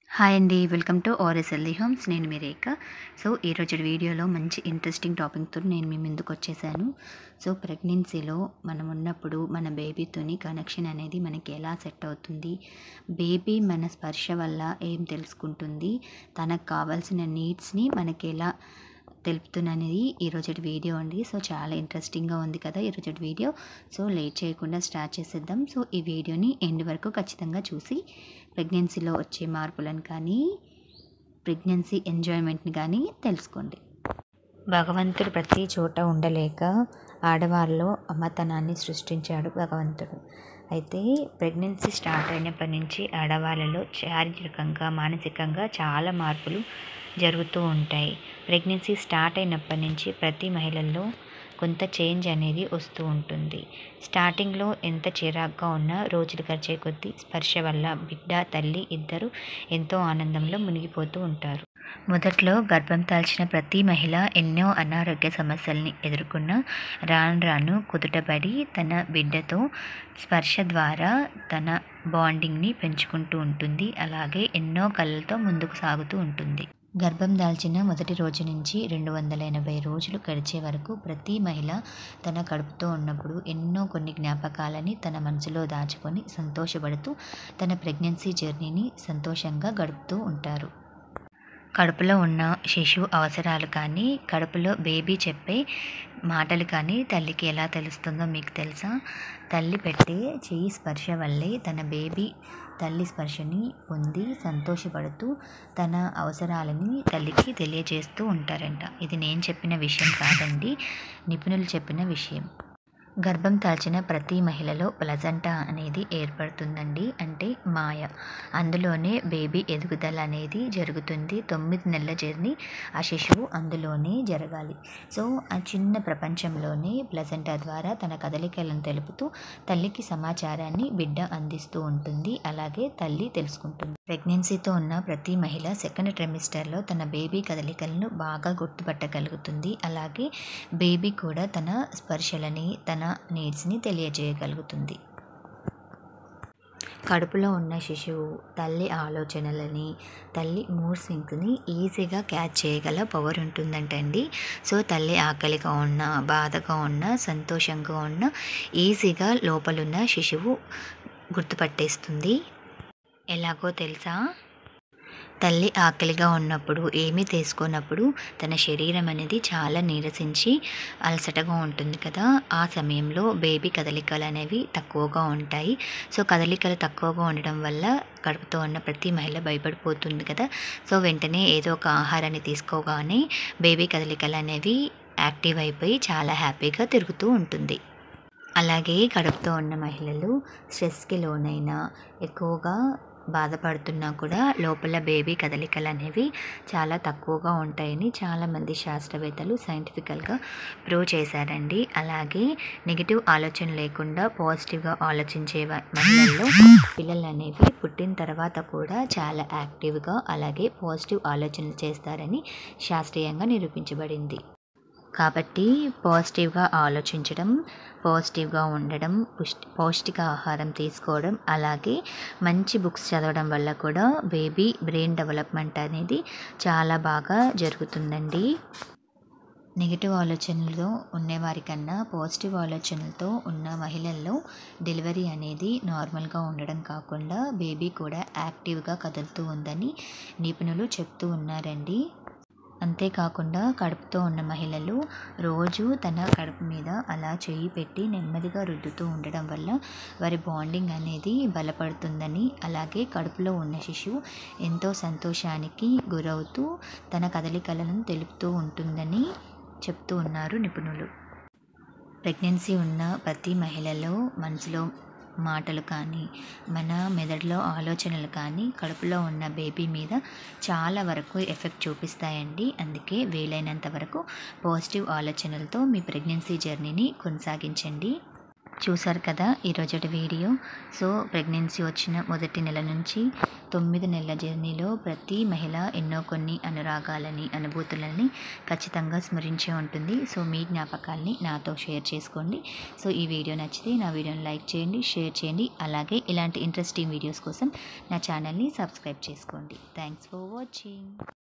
hi అండి welcome to R S healthy homes నేను మీ రేఖ సో ఈరోజు వీడియోలో మంచి ఇంట్రెస్టింగ్ టాపిక్తో నేను మీ ముందుకు వచ్చేసాను సో ప్రెగ్నెన్సీలో మనం ఉన్నప్పుడు మన బేబీతోని కనెక్షన్ అనేది మనకి ఎలా సెట్ అవుతుంది బేబీ మన స్పర్శ వల్ల ఏం తెలుసుకుంటుంది తనకు కావాల్సిన నీడ్స్ని మనకి ఎలా తెలుపుతున్నది ఈరోజు వీడియో అండి సో చాలా ఇంట్రెస్టింగ్గా ఉంది కదా ఈరోజు వీడియో సో లేట్ చేయకుండా స్టార్ట్ చేసేద్దాం సో ఈ వీడియోని ఎండ్ వరకు ఖచ్చితంగా చూసి ప్రెగ్నెన్సీలో వచ్చే మార్పులను కానీ ప్రెగ్నెన్సీ ఎంజాయ్మెంట్ని కానీ తెలుసుకోండి భగవంతుడు ప్రతి చోట ఉండలేక ఆడవారిలో అమ్మతనాన్ని సృష్టించాడు భగవంతుడు అయితే ప్రెగ్నెన్సీ స్టార్ట్ అయినప్పటి నుంచి ఆడవాళ్ళలో శారీరకంగా మానసికంగా చాలా మార్పులు జరుగుతూ ఉంటాయి ప్రెగ్నెన్సీ స్టార్ట్ అయినప్పటి నుంచి ప్రతి మహిళల్లో కొంత చేంజ్ అనేది వస్తూ ఉంటుంది స్టార్టింగ్లో ఎంత చిరాగ్గా ఉన్నా రోజులు గడిచే కొద్దీ స్పర్శ వల్ల బిడ్డ తల్లి ఇద్దరు ఎంతో ఆనందంలో మునిగిపోతూ ఉంటారు మొదట్లో గర్భం దాల్చిన ప్రతి మహిళ ఎన్నో అనారోగ్య సమస్యల్ని ఎదుర్కొన్న రాను రాను కుదుటబడి తన బిడ్డతో స్పర్శ ద్వారా తన బాండింగ్ని పెంచుకుంటూ ఉంటుంది అలాగే ఎన్నో కళ్ళతో ముందుకు సాగుతూ ఉంటుంది గర్భం దాల్చిన మొదటి రోజు నుంచి రెండు వందల ఎనభై రోజులు గడిచే వరకు ప్రతి మహిళ తన కడుపుతో ఉన్నప్పుడు ఎన్నో కొన్ని జ్ఞాపకాలని తన మనసులో దాచుకొని సంతోషపడుతూ తన ప్రెగ్నెన్సీ జర్నీని సంతోషంగా గడుపుతూ ఉంటారు కడుపులో ఉన్న శిశువు అవసరాలు కానీ కడుపులో బేబీ చెప్పే మాటలు కానీ తల్లికి ఎలా తెలుస్తుందో మీకు తెలుసా తల్లి పెట్టే చెయ్యి స్పర్శ వల్లే తన బేబీ తల్లి స్పర్శని పొంది సంతోషపడుతూ తన అవసరాలని తల్లికి తెలియజేస్తూ ఉంటారంట ఇది నేను చెప్పిన విషయం కాదండి నిపుణులు చెప్పిన విషయం గర్భం దాల్చిన ప్రతి మహిళలో ప్లజంటా అనేది ఏర్పడుతుందండి అంటే మాయ అందులోనే బేబీ ఎదుగుదల అనేది జరుగుతుంది తొమ్మిది నెలల జర్నీ ఆ శిశువు అందులోనే జరగాలి సో ఆ చిన్న ప్రపంచంలోనే ప్లజంటా ద్వారా తన కదలికలను తెలుపుతూ తల్లికి సమాచారాన్ని బిడ్డ అందిస్తూ ఉంటుంది అలాగే తల్లి తెలుసుకుంటుంది ప్రెగ్నెన్సీతో ఉన్న ప్రతి మహిళ సెకండ్ ట్రెమిస్టర్లో తన బేబీ కదలికలను బాగా గుర్తుపట్టగలుగుతుంది అలాగే బేబీ కూడా తన స్పర్శలని తన నీడ్స్ని తెలియజేయగలుగుతుంది కడుపులో ఉన్న శిశువు తల్లి ఆలోచనలని తల్లి మూడ్ స్వింగ్స్ని ఈజీగా క్యాచ్ చేయగల పవర్ ఉంటుందంటండి సో తల్లి ఆకలిగా ఉన్న బాధగా ఉన్న సంతోషంగా ఉన్న ఈజీగా లోపలున్న శిశువు గుర్తుపట్టేస్తుంది ఎలాగో తెలుసా తల్లి ఆకలిగా ఉన్నప్పుడు ఏమీ తీసుకున్నప్పుడు తన శరీరం అనేది చాలా నీరసించి అలసటగా ఉంటుంది కదా ఆ సమయంలో బేబీ కదలికలు అనేవి తక్కువగా ఉంటాయి సో కదలికలు తక్కువగా ఉండడం వల్ల కడుపుతో ఉన్న ప్రతి మహిళ భయపడిపోతుంది కదా సో వెంటనే ఏదో ఒక ఆహారాన్ని తీసుకోగానే బేబీ కదలికలు అనేవి యాక్టివ్ అయిపోయి చాలా హ్యాపీగా తిరుగుతూ ఉంటుంది అలాగే కడుపుతో ఉన్న మహిళలు స్ట్రెస్కి లోనైనా ఎక్కువగా బాధపడుతున్నా కూడా లోపల బేబీ కదలికలు అనేవి చాలా తక్కువగా ఉంటాయని చాలామంది శాస్త్రవేత్తలు సైంటిఫికల్గా ప్రూవ్ చేశారండి అలాగే నెగిటివ్ ఆలోచన లేకుండా పాజిటివ్గా ఆలోచించే మహిళల్లో పిల్లలు అనేవి పుట్టిన తర్వాత కూడా చాలా యాక్టివ్గా అలాగే పాజిటివ్ ఆలోచనలు చేస్తారని శాస్త్రీయంగా నిరూపించబడింది కాబట్టి పాజిటివ్గా ఆలోచించడం పాజిటివ్గా ఉండడం పుష్టి పౌష్టిక ఆహారం తీసుకోవడం అలాగే మంచి బుక్స్ చదవడం వల్ల కూడా బేబీ బ్రెయిన్ డెవలప్మెంట్ అనేది చాలా బాగా జరుగుతుందండి నెగిటివ్ ఆలోచనలతో ఉండేవారికన్నా పాజిటివ్ ఆలోచనలతో ఉన్న మహిళల్లో డెలివరీ అనేది నార్మల్గా ఉండడం కాకుండా బేబీ కూడా యాక్టివ్గా కదులుతూ ఉందని నిపుణులు చెప్తూ ఉన్నారండి అంతేకాకుండా కడుపుతో ఉన్న మహిళలు రోజు తన కడుపు మీద అలా చేయి పెట్టి నెమ్మదిగా రుద్దుతూ ఉండడం వల్ల వారి బాండింగ్ అనేది బలపడుతుందని అలాగే కడుపులో ఉన్న శిశువు ఎంతో సంతోషానికి గురవుతూ తన కదలికలను తెలుపుతూ ఉంటుందని చెప్తూ ఉన్నారు నిపుణులు ప్రెగ్నెన్సీ ఉన్న ప్రతి మహిళలో మనసులో మాటలు కానీ మన మెదడులో ఆలోచనలు కానీ కడుపులో ఉన్న బేబీ మీద చాలా వరకు ఎఫెక్ట్ చూపిస్తాయండి అందుకే వీలైనంత వరకు పాజిటివ్ ఆలోచనలతో మీ ప్రెగ్నెన్సీ జర్నీని కొనసాగించండి చూసారు కదా ఈరోజు వీడియో సో ప్రెగ్నెన్సీ వచ్చిన మొదటి నెల నుంచి తొమ్మిది నెలల జర్నీలో ప్రతి మహిళ ఎన్నో కొన్ని అనురాగాలని అనుభూతులని ఖచ్చితంగా స్మరించే ఉంటుంది సో మీ జ్ఞాపకాల్ని నాతో షేర్ చేసుకోండి సో ఈ వీడియో నచ్చితే నా వీడియోని లైక్ చేయండి షేర్ చేయండి అలాగే ఇలాంటి ఇంట్రెస్టింగ్ వీడియోస్ కోసం నా ఛానల్ని సబ్స్క్రైబ్ చేసుకోండి థ్యాంక్స్ ఫర్ వాచింగ్